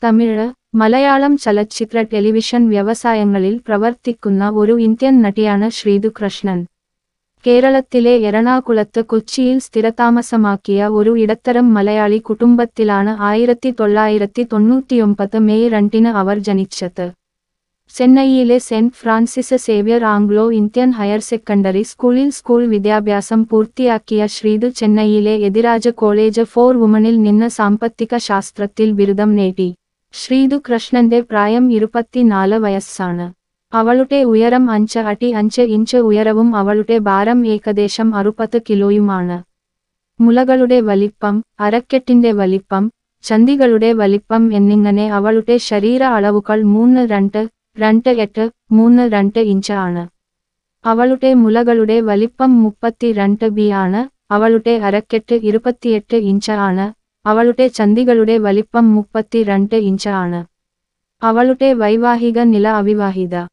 തമിഴ് മലയാളം ചലച്ചിത്ര ടെലിവിഷൻ വ്യവസായങ്ങളിൽ പ്രവർത്തിക്കുന്ന ഒരു ഇന്ത്യൻ നടിയാണ് ശ്രീതു കൃഷ്ണൻ കേരളത്തിലെ എറണാകുളത്ത് കൊച്ചിയിൽ സ്ഥിരതാമസമാക്കിയ ഒരു ഇടത്തരം മലയാളി കുടുംബത്തിലാണ് ആയിരത്തി തൊള്ളായിരത്തി തൊണ്ണൂറ്റിയൊമ്പത് മെയ് രണ്ടിന് അവർ ജനിച്ചത് ചെന്നൈയിലെ Saint Francis Xavier Anglo Indian higher secondary സ്കൂളിൽ സ്കൂൾ വിദ്യാഭ്യാസം പൂർത്തിയാക്കിയ ശ്രീതു ചെന്നൈയിലെ എതിരാജ കോളേജ് ഫോർ വുമണിൽ നിന്ന് സാമ്പത്തിക ശാസ്ത്രത്തിൽ ബിരുദം നേടി ശ്രീതു കൃഷ്ണന്റെ പ്രായം ഇരുപത്തിനാല് വയസ്സാണ് അവളുടെ ഉയരം അഞ്ച് അടി അഞ്ച് ഇഞ്ച് ഉയരവും അവളുടെ ഭാരം ഏകദേശം അറുപത് കിലോയുമാണ് മുലകളുടെ വലിപ്പം അരക്കെട്ടിന്റെ വലിപ്പം ചന്തികളുടെ വലിപ്പം എന്നിങ്ങനെ അവളുടെ ശരീര അളവുകൾ മൂന്ന് രണ്ട് രണ്ട് എട്ട് മൂന്ന് രണ്ട് ഇഞ്ച് ആണ് അവളുടെ മുലകളുടെ വലിപ്പം മുപ്പത്തി രണ്ട് ബി ആണ് അവളുടെ അരക്കെട്ട് ഇരുപത്തിയെട്ട് ഇഞ്ച് ആണ് അവളുടെ ചന്തികളുടെ വലിപ്പം മുപ്പത്തി രണ്ട് ഇഞ്ച് ആണ് അവളുടെ വൈവാഹിക നില അവിവാഹിത